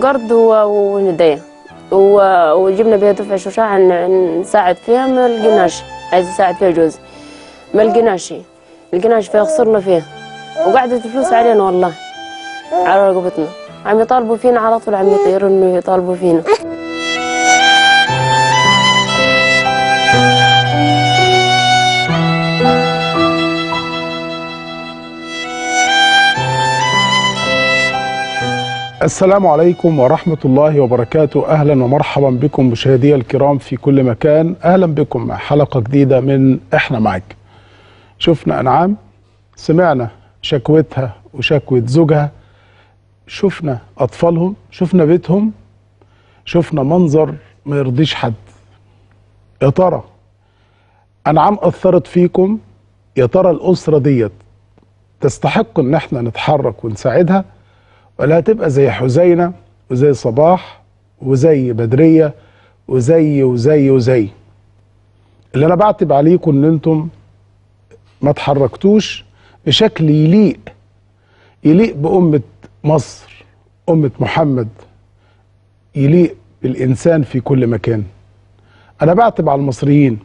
قرض و- وندية و- وجبنا بيها دفع شجاع ن- نساعد فيها ما لقيناش عايز يساعد فيها جوزي ما لقيناش شي لقيناش فيها خسرنا فيها وقعدت الفلوس علينا والله على رقبتنا عم يطالبوا فينا على طول عم يطيروا انه يطالبوا فينا السلام عليكم ورحمة الله وبركاته أهلا ومرحبا بكم مشاهدي الكرام في كل مكان أهلا بكم مع حلقة جديدة من إحنا معاك شفنا أنعام سمعنا شكوتها وشكوة زوجها شفنا أطفالهم شفنا بيتهم شفنا منظر ما يرضيش حد يا ترى أنعام أثرت فيكم يا ترى الأسرة ديت تستحق إن احنا نتحرك ونساعدها ولا هتبقى زي حزينة وزي صباح وزي بدرية وزي وزي وزي اللي انا بعتب عليكم ان انتم ما تحركتوش بشكل يليق يليق بأمة مصر أمة محمد يليق بالإنسان في كل مكان أنا بعتب على المصريين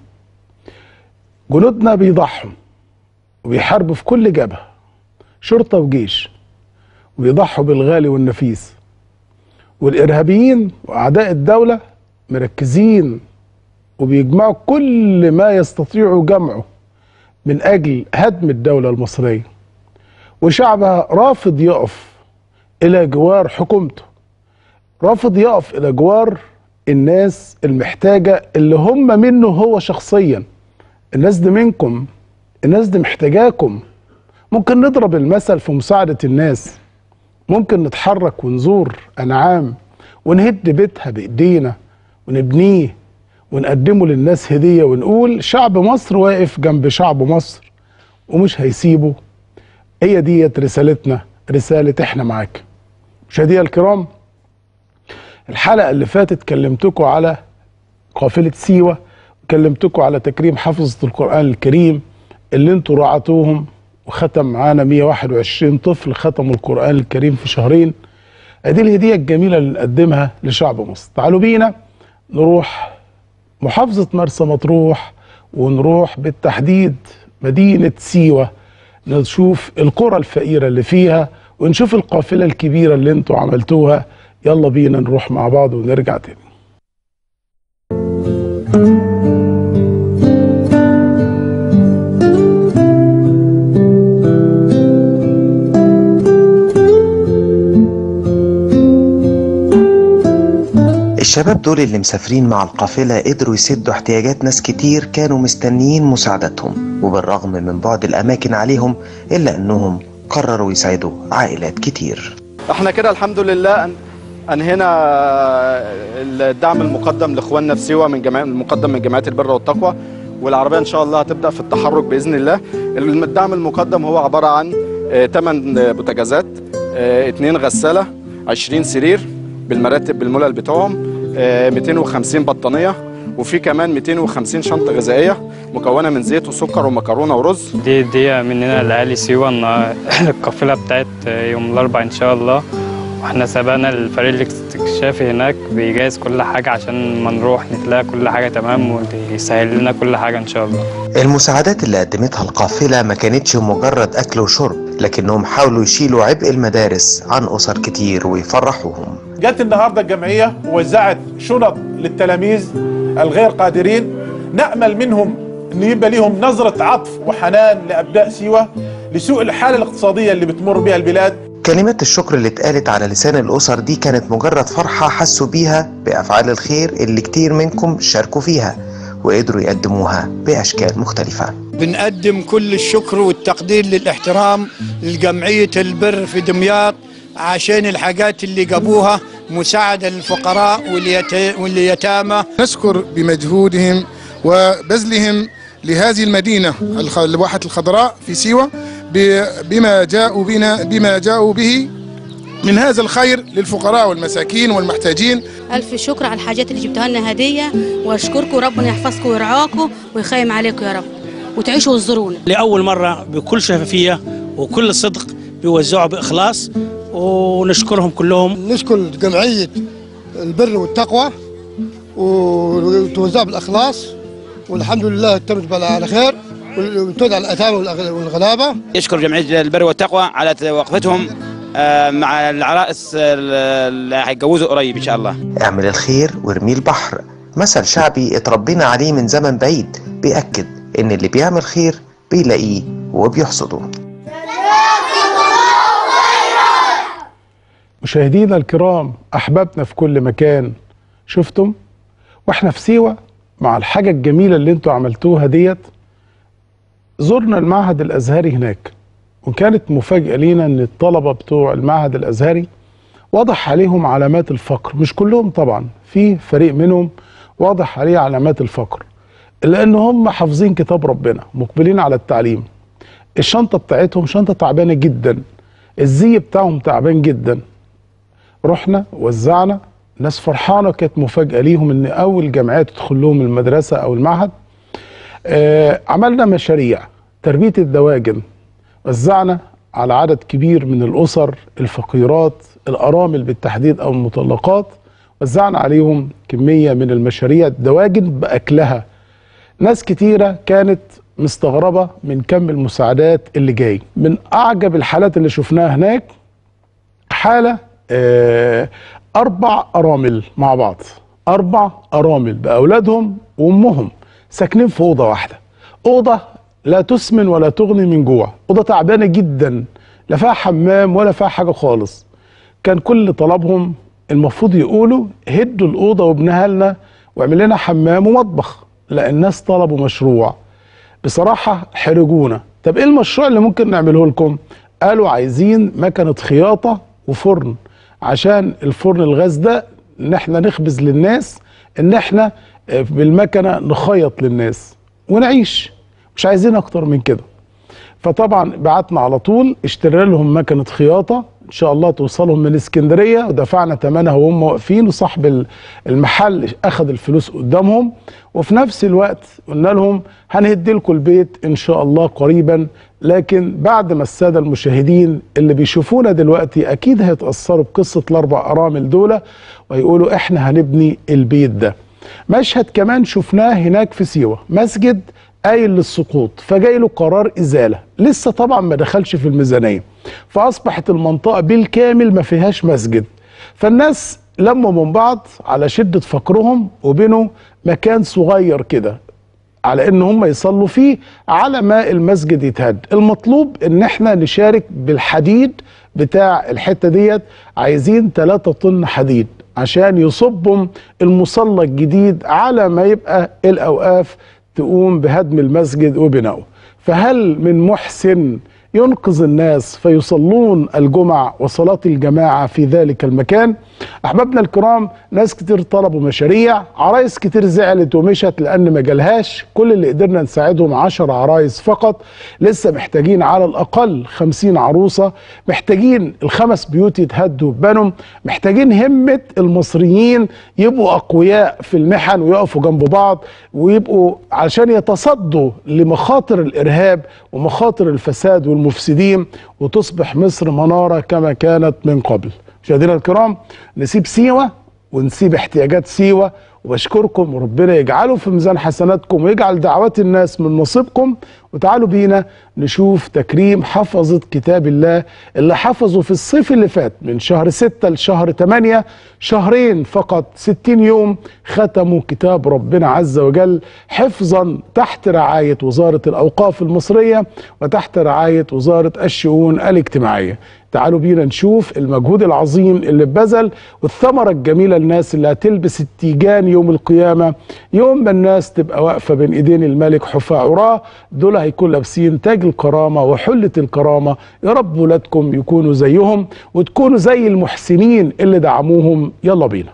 جنودنا بيضحوا وبيحاربوا في كل جبهة شرطة وجيش ويضحوا بالغالي والنفيس والإرهابيين وأعداء الدولة مركزين وبيجمعوا كل ما يستطيعوا جمعه من أجل هدم الدولة المصرية وشعبها رافض يقف إلى جوار حكومته رافض يقف إلى جوار الناس المحتاجة اللي هم منه هو شخصيا الناس دي منكم الناس دي محتاجاكم ممكن نضرب المثل في مساعدة الناس ممكن نتحرك ونزور أنعام ونهد بيتها بإيدينا ونبنيه ونقدمه للناس هدية ونقول شعب مصر واقف جنب شعب مصر ومش هيسيبه هي ديت رسالتنا رسالة احنا معاك مشاهدينا الكرام الحلقة اللي فاتت كلمتكم على قافلة سيوة كلمتكم على تكريم حفظة القرآن الكريم اللي انتوا رعتوهم وختم معانا 121 طفل ختموا القرآن الكريم في شهرين ادي الهدية الجميلة اللي نقدمها لشعب مصر تعالوا بينا نروح محافظة مرسى مطروح ونروح بالتحديد مدينة سيوة نشوف القرى الفقيرة اللي فيها ونشوف القافلة الكبيرة اللي انتوا عملتوها يلا بينا نروح مع بعض ونرجع تاني الشباب دول اللي مسافرين مع القافلة قدروا يسدوا احتياجات ناس كتير كانوا مستنيين مساعدتهم وبالرغم من بعد الأماكن عليهم إلا أنهم قرروا يساعدوا عائلات كتير احنا كده الحمد لله أن انهينا الدعم المقدم لاخواننا في سيوه من جماعه المقدم من جمعيه البر والتقوى والعربيه ان شاء الله هتبدا في التحرك باذن الله الدعم المقدم هو عباره عن 8 بوتاجازات 2 غساله 20 سرير بالمراتب بالملل بتوعهم آه، 250 بطانيه وفي كمان 250 شنطه غذائيه مكونه من زيت وسكر ومكرونه ورز دي دي مننا لأهالي سيوة إن القافلة بتاعت يوم الأربعاء إن شاء الله واحنا سبقنا الفريق الاستكشافي هناك بيجهز كل حاجة عشان ما نروح نتلاقي كل حاجة تمام ويسهل لنا كل حاجة إن شاء الله المساعدات اللي قدمتها القافلة ما كانتش مجرد أكل وشرب لكنهم حاولوا يشيلوا عبء المدارس عن أسر كتير ويفرحوهم جت النهارده الجمعيه ووزعت شنط للتلاميذ الغير قادرين نامل منهم ان يبقى ليهم نظره عطف وحنان لابناء سيوه لسوء الحاله الاقتصاديه اللي بتمر بها البلاد كلمات الشكر اللي اتقالت على لسان الأسر دي كانت مجرد فرحة حسوا بيها بأفعال الخير اللي كتير منكم شاركوا فيها وقدروا يقدموها بأشكال مختلفة بنقدم كل الشكر والتقدير للاحترام لجمعية البر في دمياط عشان الحاجات اللي جابوها مساعدة للفقراء واليت- واليتامى نشكر بمجهودهم وبذلهم لهذه المدينة الخ- الواحة الخضراء في سيوة ب- بما جاءوا بنا بما جاءوا به من هذا الخير للفقراء والمساكين والمحتاجين ألف شكر على الحاجات اللي جبتوها لنا هدية وأشكركم ربنا يحفظكم ويرعاكم ويخيم عليكم يا رب وتعيشوا وتزورونا لأول مرة بكل شفافية وكل صدق بيوزعوا بإخلاص ونشكرهم كلهم نشكر جمعية البر والتقوى وتوزع بالإخلاص والحمد لله تمت على خير وتوزع على الأتامى والغلابة يشكر جمعية البر والتقوى على وقفتهم آه، مع العرائس اللي هيتجوزوا قريب إن شاء الله اعمل الخير وارمي البحر مثل شعبي اتربينا عليه من زمن بعيد بيأكد إن اللي بيعمل خير بيلاقيه وبيحصده مشاهدينا الكرام احبابنا في كل مكان شفتم واحنا في سيوه مع الحاجه الجميله اللي انتوا عملتوها ديت زرنا المعهد الازهري هناك وكانت مفاجاه لينا ان الطلبه بتوع المعهد الازهري واضح عليهم علامات الفقر مش كلهم طبعا في فريق منهم واضح عليه علامات الفقر لان هم حافظين كتاب ربنا مقبلين على التعليم الشنطه بتاعتهم شنطه تعبانه جدا الزي بتاعهم تعبان جدا رحنا وزعنا ناس فرحانه كانت مفاجاه ليهم ان اول جمعيه تدخل لهم المدرسه او المعهد آه عملنا مشاريع تربيه الدواجن وزعنا على عدد كبير من الاسر الفقيرات الارامل بالتحديد او المطلقات وزعنا عليهم كميه من المشاريع الدواجن باكلها ناس كتيره كانت مستغربه من كم المساعدات اللي جاي من اعجب الحالات اللي شفناها هناك حاله آه، اربع ارامل مع بعض اربع ارامل باولادهم وامهم ساكنين في اوضه واحده اوضه لا تسمن ولا تغني من جوع اوضه تعبانه جدا لا فيها حمام ولا فيها حاجه خالص كان كل طلبهم المفروض يقولوا هدوا الاوضه وابنها لنا واعمل لنا حمام ومطبخ لا الناس طلبوا مشروع بصراحه حرجونا طب ايه المشروع اللي ممكن نعمله لكم قالوا عايزين مكنه خياطه وفرن عشان الفرن الغاز ده ان احنا نخبز للناس ان احنا آه، بالمكنه نخيط للناس ونعيش مش عايزين اكتر من كده فطبعا بعتنا على طول اشترينا لهم مكنه خياطه ان شاء الله توصلهم من اسكندريه ودفعنا ثمنها وهم واقفين وصاحب ال- المحل اخذ الفلوس قدامهم وفي نفس الوقت قلنا لهم هنهدي لكم البيت ان شاء الله قريبا لكن بعد ما الساده المشاهدين اللي بيشوفونا دلوقتي اكيد هيتاثروا بقصه الاربع ارامل دول ويقولوا احنا هنبني البيت ده مشهد كمان شفناه هناك في سيوه مسجد قايل للسقوط فجاي له قرار ازاله لسه طبعا ما دخلش في الميزانيه فاصبحت المنطقه بالكامل ما فيهاش مسجد فالناس لموا من بعض على شده فقرهم وبنوا مكان صغير كده على ان هم يصلوا فيه على ما المسجد يتهد المطلوب ان احنا نشارك بالحديد بتاع الحته ديت عايزين 3 طن حديد عشان يصبهم المصلى الجديد على ما يبقى الاوقاف تقوم بهدم المسجد وبنائه فهل من محسن ينقذ الناس فيصلون الجمع وصلاة الجماعة في ذلك المكان أحبابنا الكرام ناس كتير طلبوا مشاريع عرايس كتير زعلت ومشت لأن ما جالهاش كل اللي قدرنا نساعدهم عشر عرايس فقط لسه محتاجين على الأقل خمسين عروسة محتاجين الخمس بيوت يتهدوا ببنهم محتاجين همة المصريين يبقوا أقوياء في المحن ويقفوا جنب بعض ويبقوا عشان يتصدوا لمخاطر الإرهاب ومخاطر الفساد والمفسدين وتصبح مصر منارة كما كانت من قبل مشاهدينا الكرام نسيب سيوة ونسيب احتياجات سيوة وبشكركم وربنا يجعله في ميزان حسناتكم ويجعل دعوات الناس من نصيبكم وتعالوا بينا نشوف تكريم حفظة كتاب الله اللي حفظوا في الصيف اللي فات من شهر ستة لشهر تمانية شهرين فقط ستين يوم ختموا كتاب ربنا عز وجل حفظا تحت رعاية وزارة الأوقاف المصرية وتحت رعاية وزارة الشؤون الاجتماعية تعالوا بينا نشوف المجهود العظيم اللي اتبذل والثمرة الجميلة للناس اللي هتلبس التيجان يوم القيامة يوم ما الناس تبقى واقفة بين ايدين الملك حفاة عراه دول هيكون لابسين تاج الكرامة وحلة الكرامة يا رب ولادكم يكونوا زيهم وتكونوا زي المحسنين اللي دعموهم يلا بينا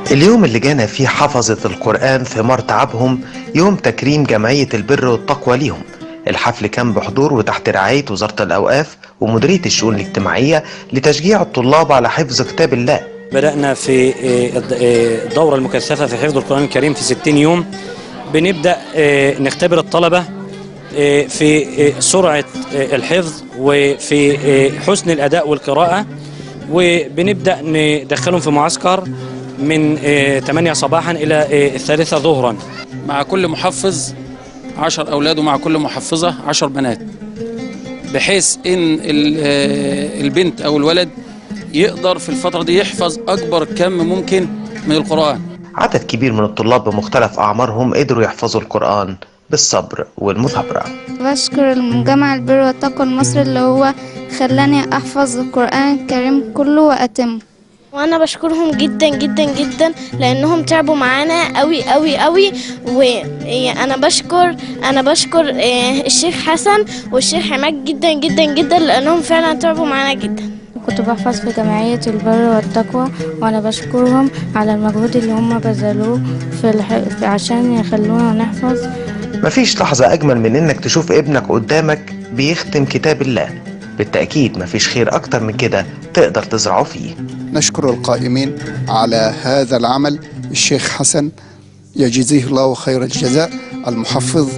اليوم اللي جانا فيه حفظة القرآن ثمار تعبهم يوم تكريم جمعية البر والتقوى ليهم الحفل كان بحضور وتحت رعاية وزارة الأوقاف ومديرية الشؤون الاجتماعية لتشجيع الطلاب على حفظ كتاب الله بدأنا في آه، الد- آه، الدورة المكثفة في حفظ القرآن الكريم في 60 يوم بنبدأ آه، نختبر الطلبة آه، في آه، سرعة آه، الحفظ وفي آه، حسن الأداء والقراءة وبنبدأ ندخلهم في معسكر من آه، 8 صباحا إلى آه، الثالثة ظهرا مع كل محفظ عشر أولاد ومع كل محفظة عشر بنات بحيث إن ال- آه، البنت أو الولد يقدر في الفترة دي يحفظ أكبر كم ممكن من القرآن عدد كبير من الطلاب بمختلف أعمارهم قدروا يحفظوا القرآن بالصبر والمثابرة بشكر الجامعة البر والتقوى المصري اللي هو خلاني أحفظ القرآن الكريم كله وأتمه وانا بشكرهم جدا جدا جدا لانهم تعبوا معانا قوي قوي قوي وانا بشكر انا بشكر آه، الشيخ حسن والشيخ عماد جدا جدا جدا لانهم فعلا تعبوا معانا جدا كنت بحفظ في جمعية البر والتقوى وأنا بشكرهم على المجهود اللي هم بذلوه في, الح... في عشان يخلونا نحفظ مفيش لحظة أجمل من إنك تشوف ابنك قدامك بيختم كتاب الله بالتأكيد مفيش خير أكتر من كده تقدر تزرعه فيه نشكر القائمين على هذا العمل الشيخ حسن يجزيه الله خير الجزاء المحفظ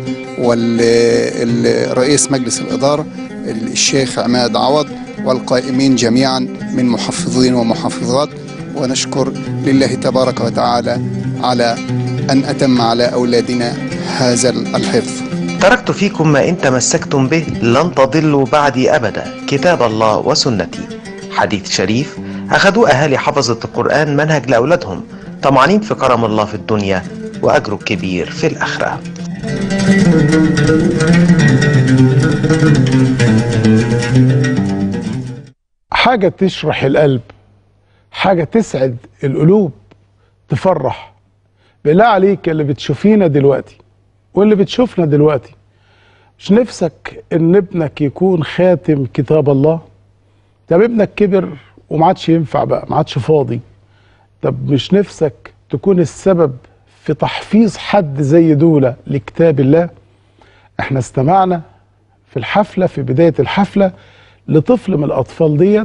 والرئيس مجلس الإدارة الشيخ عماد عوض والقائمين جميعا من محفظين ومحفظات ونشكر لله تبارك وتعالى على أن أتم على أولادنا هذا الحفظ تركت فيكم ما إن تمسكتم به لن تضلوا بعدي أبدا كتاب الله وسنتي حديث شريف أخذوه أهالي حفظة القرآن منهج لأولادهم طمعانين في كرم الله في الدنيا وأجره الكبير في الآخرة حاجة تشرح القلب حاجة تسعد القلوب تفرح بالله عليك اللي بتشوفينا دلوقتي واللي بتشوفنا دلوقتي مش نفسك ان ابنك يكون خاتم كتاب الله طب ابنك كبر وما عادش ينفع بقى ما عادش فاضي طب مش نفسك تكون السبب في تحفيظ حد زي دولة لكتاب الله احنا استمعنا في الحفلة في بداية الحفلة لطفل من الأطفال ديت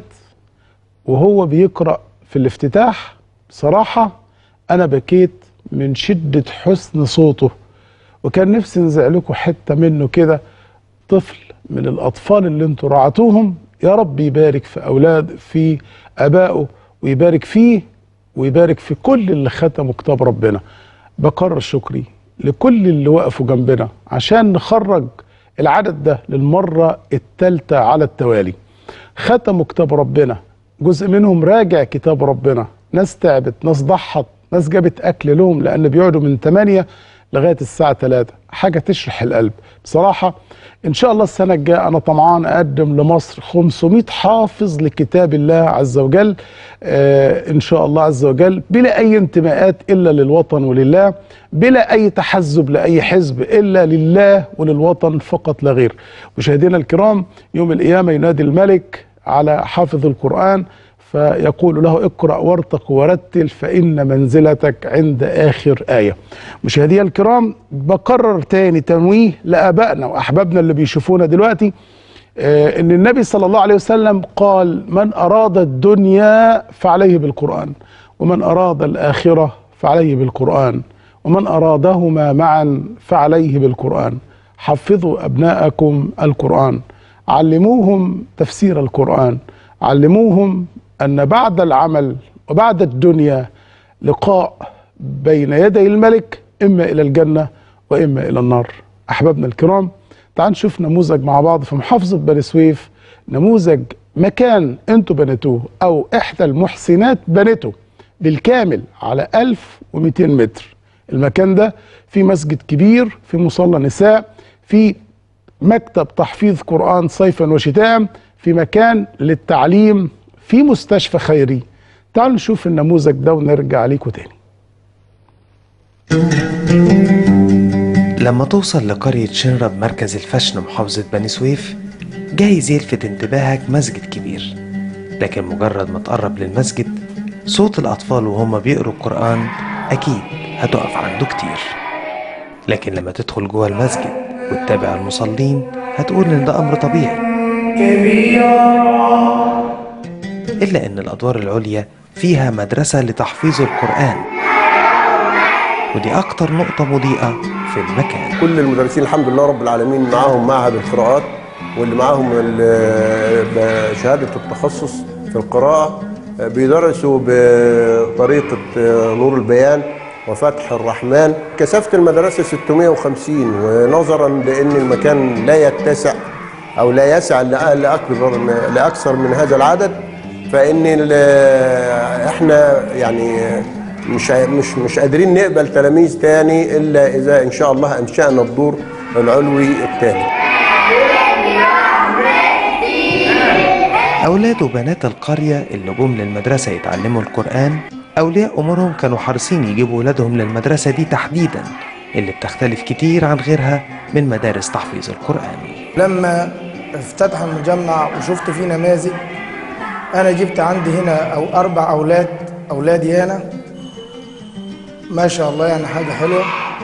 وهو بيقرأ في الافتتاح بصراحة أنا بكيت من شدة حسن صوته وكان نفسي نزع لكم حتة منه كده طفل من الأطفال اللي انتوا رعتوهم يا رب يبارك في أولاد في أبائه ويبارك فيه ويبارك في كل اللي ختموا كتاب ربنا بكرر شكري لكل اللي وقفوا جنبنا عشان نخرج العدد ده للمرة الثالثة على التوالي ختموا كتاب ربنا جزء منهم راجع كتاب ربنا ناس تعبت ناس ضحت ناس جابت أكل لهم لأن بيقعدوا من 8 لغاية الساعة 3 حاجة تشرح القلب بصراحة إن شاء الله السنة الجاية أنا طمعان أقدم لمصر 500 حافظ لكتاب الله عز وجل آه إن شاء الله عز وجل بلا أي انتماءات إلا للوطن ولله بلا أي تحزب لأي حزب إلا لله وللوطن فقط لا غير مشاهدينا الكرام يوم القيامة ينادي الملك على حافظ القرآن فيقول له اقرأ وارتق ورتل فإن منزلتك عند آخر آية مشاهدي الكرام بكرر تاني تنويه لآبائنا وأحبابنا اللي بيشوفونا دلوقتي آه إن النبي صلى الله عليه وسلم قال من أراد الدنيا فعليه بالقرآن ومن أراد الآخرة فعليه بالقرآن ومن أرادهما معا فعليه بالقرآن حفظوا أبناءكم القرآن علموهم تفسير القرآن علموهم أن بعد العمل وبعد الدنيا لقاء بين يدي الملك إما إلى الجنة وإما إلى النار أحبابنا الكرام تعال نشوف نموذج مع بعض في محافظة بني سويف نموذج مكان انتوا بنيتوه أو إحدى المحسنات بنته بالكامل على 1200 متر المكان ده في مسجد كبير في مصلى نساء في مكتب تحفيظ قرآن صيفا وشتاء في مكان للتعليم في مستشفى خيري تعالوا نشوف النموذج ده ونرجع ليكم تاني لما توصل لقرية شنرة بمركز الفشن محافظة بني سويف جايز يلفت انتباهك مسجد كبير لكن مجرد ما تقرب للمسجد صوت الأطفال وهم بيقروا القرآن أكيد هتقف عنده كتير لكن لما تدخل جوه المسجد وتتابع المصلين هتقول إن ده أمر طبيعي إلا إن الأدوار العليا فيها مدرسة لتحفيظ القرآن ودي أكتر نقطة مضيئة في المكان كل المدرسين الحمد لله رب العالمين معاهم معهد القراءات واللي معاهم ال- شهادة التخصص في القراءة بيدرسوا بطريقة نور البيان وفتح الرحمن كثافة المدرسة 650 ونظرا لأن المكان لا يتسع أو لا يسع لأ- لأكبر لأكثر من هذا العدد فإن ال- إحنا يعني مش مش مش قادرين نقبل تلاميذ تاني إلا إذا إن شاء الله أنشأنا الدور العلوي التاني أولاد وبنات القرية اللي جم للمدرسة يتعلموا القرآن أولياء أمورهم كانوا حريصين يجيبوا ولادهم للمدرسة دي تحديدا اللي بتختلف كتير عن غيرها من مدارس تحفيظ القرآن لما افتتح المجمع وشفت فيه نماذج انا جبت عندي هنا او اربع اولاد اولادي انا ما شاء الله يعني حاجه حلوه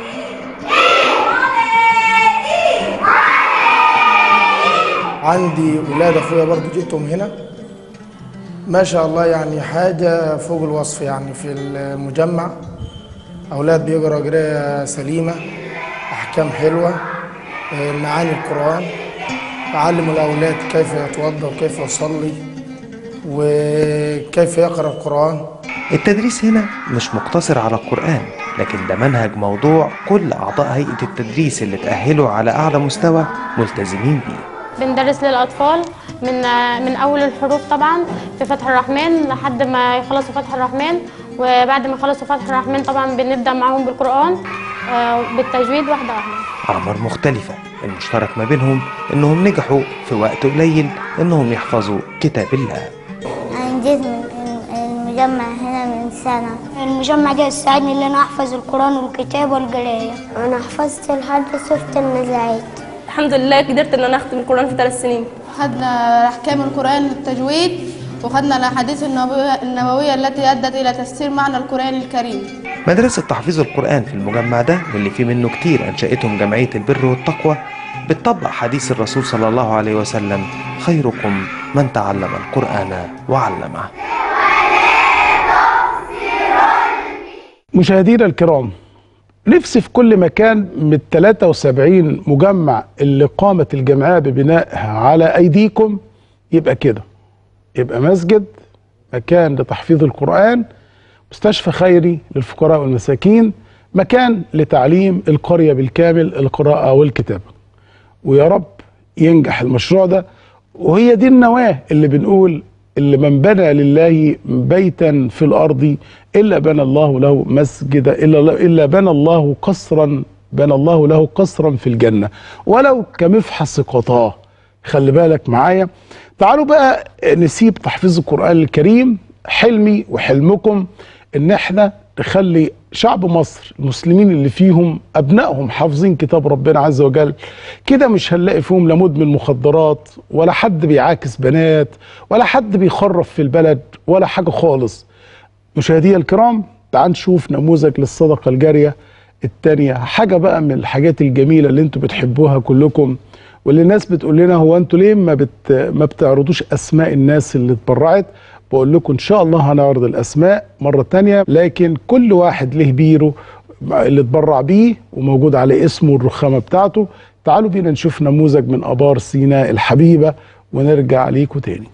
عندي ولاد اخويا برضو جبتهم هنا ما شاء الله يعني حاجه فوق الوصف يعني في المجمع اولاد بيقرا قرايه سليمه احكام حلوه آه، معاني القران أعلم الأولاد كيف يتوضأ وكيف يصلي وكيف يقرأ القرآن التدريس هنا مش مقتصر على القرآن لكن ده منهج موضوع كل أعضاء هيئة التدريس اللي تأهلوا على أعلى مستوى ملتزمين بيه بندرس للأطفال من من أول الحروف طبعا في فتح الرحمن لحد ما يخلصوا فتح الرحمن وبعد ما يخلصوا فتح الرحمن طبعا بنبدأ معاهم بالقرآن آه، بالتجويد واحدة واحدة أعمار مختلفة المشترك ما بينهم إنهم نجحوا في وقت قليل إنهم يحفظوا كتاب الله أنا جيت من المجمع هنا من سنة المجمع ده يساعدني إن أنا أحفظ القرآن والكتاب والقراية أنا حفظت لحد سورة النزعات الحمد لله قدرت ان انا اختم القران في ثلاث سنين خدنا أحكام القرآن التجويد وخدنا الأحاديث النبوية, النبوية التي أدت إلى تفسير معنى القرآن الكريم مدرسة تحفيظ القرآن في المجمع ده واللي فيه منه كتير أنشأتهم جمعية البر والتقوى بتطبق حديث الرسول صلى الله عليه وسلم خيركم من تعلم القرآن وعلمه مشاهدينا الكرام نفسي في كل مكان من 73 مجمع اللي قامت الجمعيه ببنائها على ايديكم يبقى كده يبقى مسجد مكان لتحفيظ القران مستشفى خيري للفقراء والمساكين مكان لتعليم القريه بالكامل القراءه والكتابه ويا رب ينجح المشروع ده وهي دي النواه اللي بنقول اللي من بنى لله بيتا في الارض الا بنى الله له مسجد الا الا بنى الله قصرا بنى الله له قصرا في الجنه ولو كمفحص قطاه خلي بالك معايا تعالوا بقى نسيب تحفيظ القران الكريم حلمي وحلمكم ان احنا نخلي شعب مصر المسلمين اللي فيهم ابنائهم حافظين كتاب ربنا عز وجل كده مش هنلاقي فيهم لا مدمن مخدرات ولا حد بيعاكس بنات ولا حد بيخرف في البلد ولا حاجه خالص مشاهدينا الكرام تعال نشوف نموذج للصدقه الجاريه التانية حاجه بقى من الحاجات الجميله اللي انتوا بتحبوها كلكم واللي الناس بتقول لنا هو انتوا ليه ما بت ما بتعرضوش اسماء الناس اللي اتبرعت بقول لكم ان شاء الله هنعرض الاسماء مره تانية لكن كل واحد له بيرو اللي اتبرع بيه وموجود على اسمه الرخامه بتاعته تعالوا بينا نشوف نموذج من ابار سيناء الحبيبه ونرجع ليكم تاني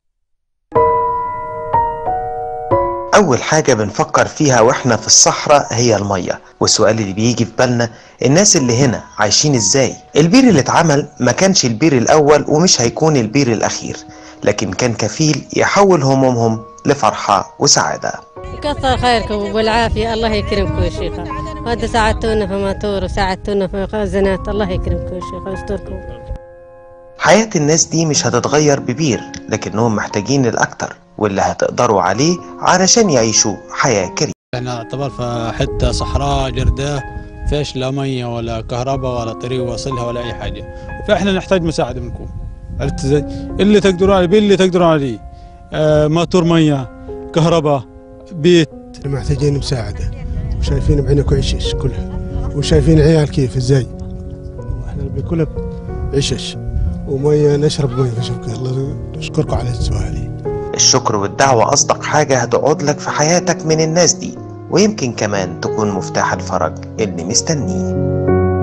أول حاجة بنفكر فيها وإحنا في الصحراء هي المية والسؤال اللي بيجي في بالنا الناس اللي هنا عايشين إزاي البير اللي اتعمل ما كانش البير الأول ومش هيكون البير الأخير لكن كان كفيل يحول همومهم لفرحة وسعادة كثر خيركم والعافية الله يكرمكم يا شيخ وانتم ساعدتونا في ماتور وساعدتونا في خزانات الله يكرمكم يا شيخ ويستركم حياة الناس دي مش هتتغير ببير لكنهم محتاجين الأكتر واللي هتقدروا عليه علشان يعيشوا حياة كريمة احنا نعتبر في حته صحراء جرداء فيش لا ميه ولا كهرباء ولا طريق واصلها ولا اي حاجه فاحنا نحتاج مساعده منكم عرفت ازاي؟ اللي تقدروا عليه باللي تقدروا عليه آه ماتور ميه كهرباء بيت محتاجين مساعدة وشايفين بعينك عشش كلها وشايفين عيال كيف ازاي واحنا بكلها عشش ومية نشرب مية فشوف الله نشكركم على السؤال الشكر والدعوة أصدق حاجة هتقعد لك في حياتك من الناس دي ويمكن كمان تكون مفتاح الفرج اللي مستنيه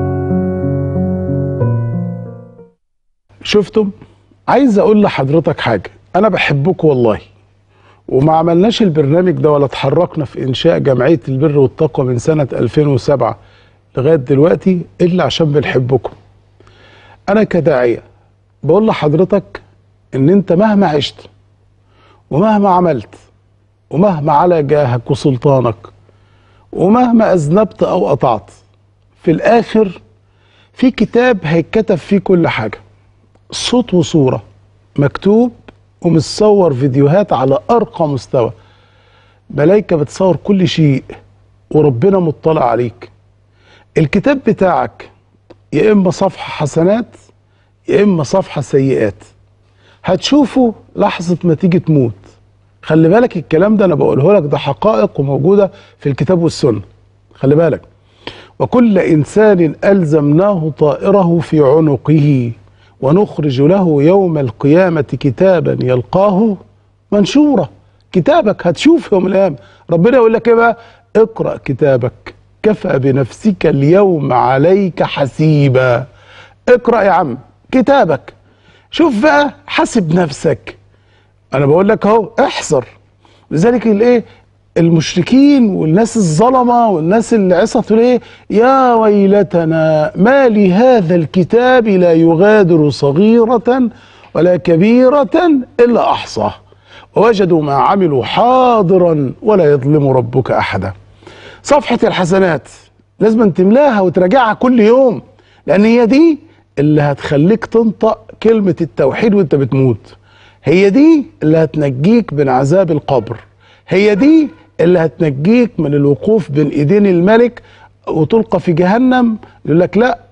شفتم عايز اقول لحضرتك حاجه انا بحبكم والله وما عملناش البرنامج ده ولا اتحركنا في انشاء جمعيه البر والتقوى من سنه 2007 لغايه دلوقتي الا عشان بنحبكم انا كداعيه بقول لحضرتك ان انت مهما عشت ومهما عملت ومهما على جاهك وسلطانك ومهما اذنبت او قطعت في الاخر في كتاب هيتكتب فيه كل حاجه صوت وصوره مكتوب ومتصور فيديوهات على ارقى مستوى ملايكه بتصور كل شيء وربنا مطلع عليك الكتاب بتاعك يا اما صفحه حسنات يا اما صفحه سيئات هتشوفه لحظه ما تيجي تموت خلي بالك الكلام ده انا بقوله لك ده حقائق وموجوده في الكتاب والسنه خلي بالك وكل انسان الزمناه طائره في عنقه ونخرج له يوم القيامه كتابا يلقاه منشورا كتابك هتشوف يوم القيامه ربنا يقول لك ايه بقى اقرا كتابك كفى بنفسك اليوم عليك حسيبا اقرا يا عم كتابك شوف بقى حاسب نفسك انا بقول لك اهو احذر لذلك الايه المشركين والناس الظلمه والناس اللي عصت ايه يا ويلتنا ما لهذا الكتاب لا يغادر صغيره ولا كبيره الا احصاه ووجدوا ما عملوا حاضرا ولا يظلم ربك احدا صفحه الحسنات لازم تملاها وتراجعها كل يوم لان هي دي اللي هتخليك تنطق كلمه التوحيد وانت بتموت هي دي اللي هتنجيك من عذاب القبر هي دي اللي هتنجيك من الوقوف بين ايدين الملك وتلقى في جهنم يقول لك لا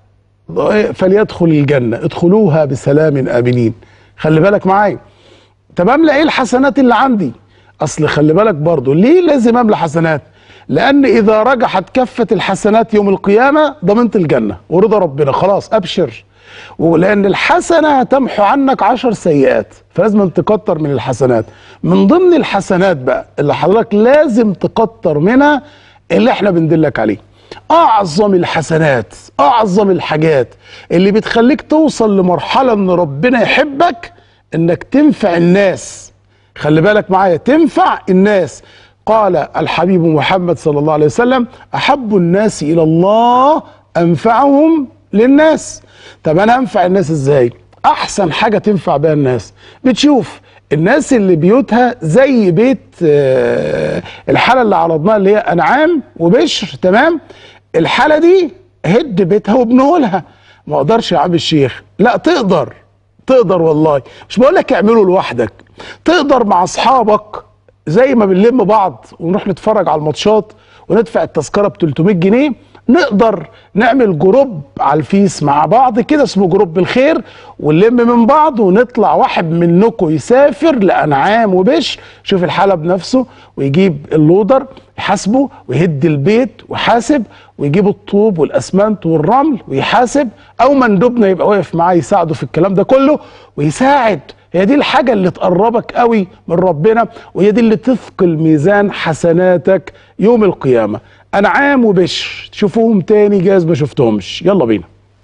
فليدخل الجنه ادخلوها بسلام امنين خلي بالك معايا طب املى ايه الحسنات اللي عندي اصل خلي بالك برضو ليه لازم املى حسنات لان اذا رجحت كفه الحسنات يوم القيامه ضمنت الجنه ورضا ربنا خلاص ابشر ولان الحسنه تمحو عنك عشر سيئات فلازم تكتر من الحسنات من ضمن الحسنات بقى اللي حضرتك لازم تكتر منها اللي احنا بندلك عليه اعظم الحسنات اعظم الحاجات اللي بتخليك توصل لمرحله ان ربنا يحبك انك تنفع الناس خلي بالك معايا تنفع الناس قال الحبيب محمد صلى الله عليه وسلم احب الناس الى الله انفعهم للناس طب انا انفع الناس ازاي احسن حاجه تنفع بيها الناس بتشوف الناس اللي بيوتها زي بيت آه، الحاله اللي عرضناها اللي هي انعام وبشر تمام الحاله دي هد بيتها وابنه لها ما اقدرش يا عم الشيخ لا تقدر تقدر والله مش بقول لك اعمله لوحدك تقدر مع اصحابك زي ما بنلم بعض ونروح نتفرج على الماتشات وندفع التذكره ب 300 جنيه نقدر نعمل جروب على الفيس مع بعض كده اسمه جروب الخير ونلم من بعض ونطلع واحد منكم يسافر لانعام وبش شوف الحاله بنفسه ويجيب اللودر يحاسبه ويهد البيت ويحاسب ويجيب الطوب والاسمنت والرمل ويحاسب او مندوبنا يبقى واقف معاه يساعده في الكلام ده كله ويساعد هي دي الحاجة اللي تقربك قوي من ربنا وهي دي اللي تثقل ميزان حسناتك يوم القيامة أنعام وبشر شوفوهم تاني جاز ما شفتهمش يلا بينا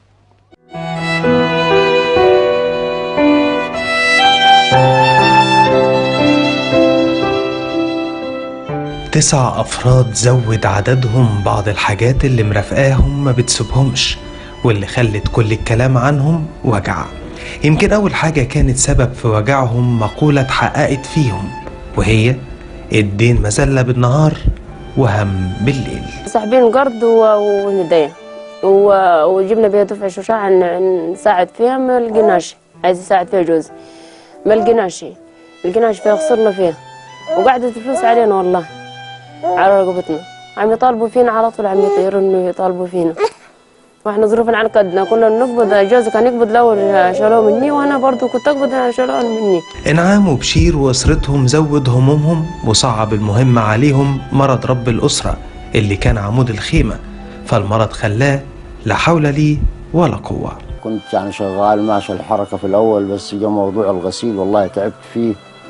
تسع أفراد زود عددهم بعض الحاجات اللي مرافقاهم ما بتسيبهمش واللي خلت كل الكلام عنهم وجع يمكن أول حاجة كانت سبب في وجعهم مقولة اتحققت فيهم وهي الدين مذلة بالنهار وهم بالليل صاحبين قرض و- والمدية و- وجبنا بيها دفع شجاع ن- نساعد فيها ما لقيناش عايز يساعد فيها جوزي ما لقيناش لقيناش فيها خسرنا فيها وقعدت الفلوس علينا والله على رقبتنا عم يطالبوا فينا على طول عم يطيروا انه يطالبوا فينا واحنا ظروفنا على قدنا كنا بنقبض جوزي كان يقبض الاول شالوه مني وانا برضو كنت اقبض شالوه مني إنعام وبشير وأسرتهم زود همومهم وصعب المهمة عليهم مرض رب الأسرة اللي كان عمود الخيمة فالمرض خلاه لا حول لي ولا قوة كنت يعني شغال ماشي الحركة في الأول بس جا موضوع الغسيل والله تعبت فيه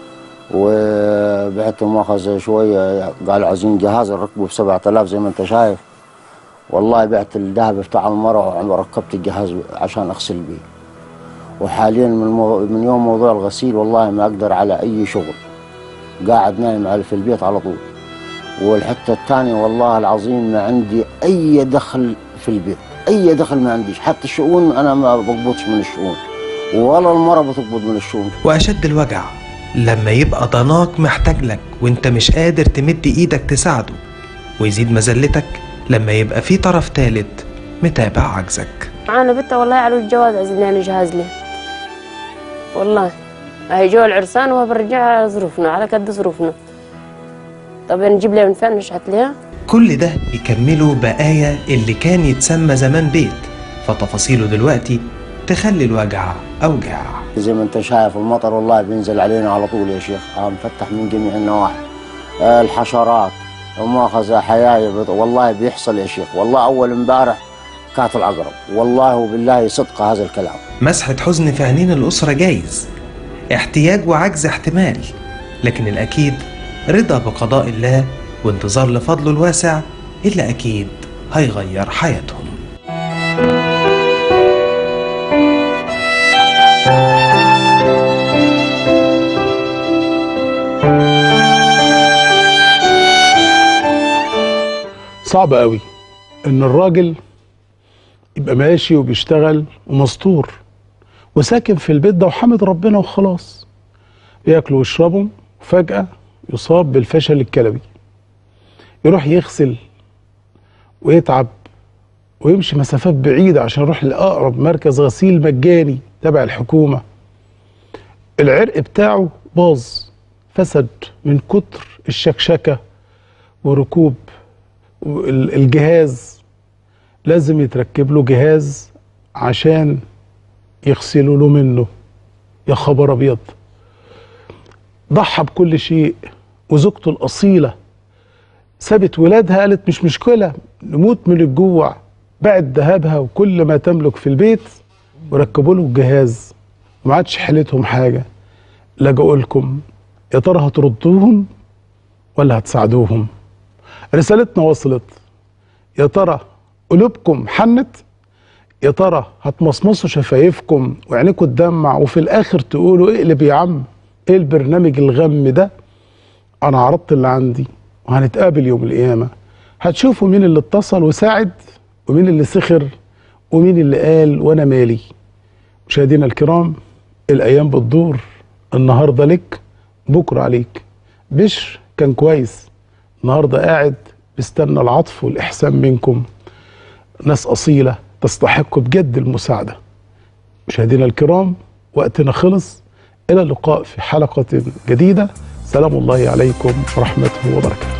وبعت مؤاخذة شوية قالوا عايزين جهاز نركبه ب 7000 زي ما أنت شايف والله بعت الذهب بتاع المرة وركبت الجهاز عشان أغسل بيه وحاليا من, مو... من يوم موضوع الغسيل والله ما أقدر على أي شغل قاعد نايم على في البيت على طول والحتة الثانية والله العظيم ما عندي أي دخل في البيت أي دخل ما عنديش حتى الشؤون أنا ما بقبضش من الشؤون ولا المرة بتقبض من الشؤون وأشد الوجع لما يبقى ضناك محتاج لك وانت مش قادر تمد ايدك تساعده ويزيد مذلتك لما يبقى في طرف تالت متابع عجزك معانا بنت والله على الجواز عايزين يعني جهاز له والله هي جو العرسان وهو برجع على ظروفنا على قد ظروفنا طب نجيب لها من فين نشحت لها كل ده يكملوا بقايا اللي كان يتسمى زمان بيت فتفاصيله دلوقتي تخلي الوجع أوجع زي ما انت شايف المطر والله بينزل علينا على طول يا شيخ آه مفتح من جميع النواحي آه الحشرات ومؤاخذة حيايا بط- والله بيحصل يا شيخ والله أول امبارح كانت العقرب والله وبالله صدق هذا الكلام مسحة حزن في عينين الأسرة جايز احتياج وعجز احتمال لكن الأكيد رضا بقضاء الله وانتظار لفضله الواسع اللي أكيد هيغير حياتهم صعب قوي ان الراجل يبقى ماشي وبيشتغل ومستور وساكن في البيت ده وحامد ربنا وخلاص بياكلوا ويشربوا وفجأة يصاب بالفشل الكلوي يروح يغسل ويتعب ويمشي مسافات بعيدة عشان يروح لأقرب مركز غسيل مجاني تبع الحكومة العرق بتاعه باظ فسد من كتر الشكشكة وركوب ال- الجهاز لازم يتركب له جهاز عشان يغسلوا له منه يا خبر ابيض ضحى بكل شيء وزوجته الاصيله سابت ولادها قالت مش مشكله نموت من الجوع بعت ذهبها وكل ما تملك في البيت وركبوا له الجهاز وما عادش حيلتهم حاجه لجأوا لكم يا ترى هتردوهم ولا هتساعدوهم رسالتنا وصلت يا ترى قلوبكم حنت يا ترى هتمصمصوا شفايفكم وعينيكم تدمع وفي الاخر تقولوا اقلب يا عم ايه البرنامج الغم ده انا عرضت اللي عندي وهنتقابل يوم القيامه هتشوفوا مين اللي اتصل وساعد ومين اللي سخر ومين اللي قال وانا مالي مشاهدينا الكرام الايام بتدور النهارده لك بكره عليك بشر كان كويس النهارده قاعد بيستنى العطف والاحسان منكم ناس اصيله تستحق بجد المساعده مشاهدينا الكرام وقتنا خلص الى اللقاء في حلقه جديده سلام الله عليكم ورحمته وبركاته